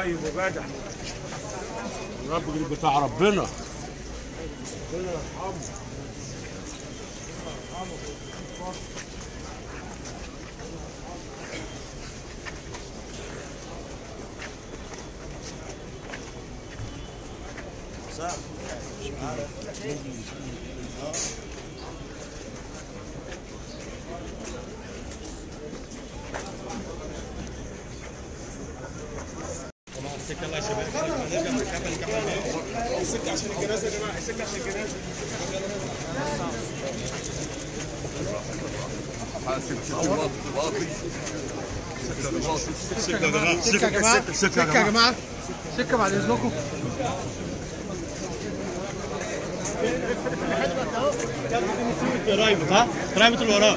طيب وجدع الراجل بتاع ربنا ربنا يرحمه سكه يا جماعه سكه يا جماعه سكه بعد اذنكم رايبط ها رايبط اللي وراه